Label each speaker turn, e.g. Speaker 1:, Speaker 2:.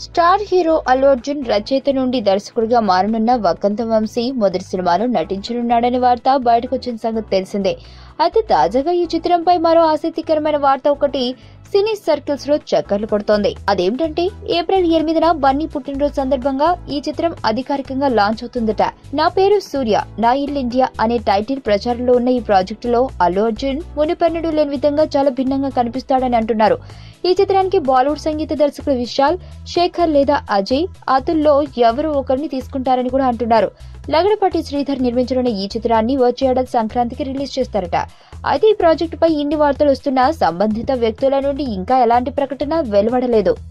Speaker 1: star hero Allu Arjun రచయిత నుండి దర్శకుడిగా మారనున్న వకంత వంశీ మొదటి సినిమాలో నటించనున్నాడనే వార్త బయటకొచ్చిన సంగతి తెలిసిందే అయితే తాజాగా ఈ చిత్రంపై మరో ఆసక్తికరమైన వార్త ఒకటి సినీ సర్కిల్స్ లో చక్కర్లు కొడుతోంది అదేమిటంటే ఏప్రిల్ ఎనిమిదిన బన్నీ పుట్టినరోజు సందర్భంగా ఈ చిత్రం అధికారికంగా లాంచ్ అవుతుందట నా పేరు సూర్య నా ఇల్లు ఇండియా అనే టైటిల్ ప్రచారంలో ఉన్న ఈ ప్రాజెక్టులో అల్లు అర్జున్ మునిపెన్నడు లేని విధంగా చాలా భిన్నంగా కనిపిస్తాడని అంటున్నారు ఈ చిత్రానికి బాలీవుడ్ సంగీత దర్శకుడు విశాల్ శేఖర్ లేదా అజయ్ అతుల్లో ఎవరు ఒకరిని తీసుకుంటారని కూడా అంటున్నారు లగడపాటి శ్రీధర్ నిర్మించనున్న ఈ చిత్రాన్ని వచ్చే ఏడాది సంక్రాంతికి రిలీజ్ చేస్తారట అయితే ఈ ప్రాజెక్టుపై ఇన్ని వార్తలు వస్తున్నా సంబంధిత వ్యక్తుల నుండి ఇంకా ఎలాంటి ప్రకటన వెలువడలేదు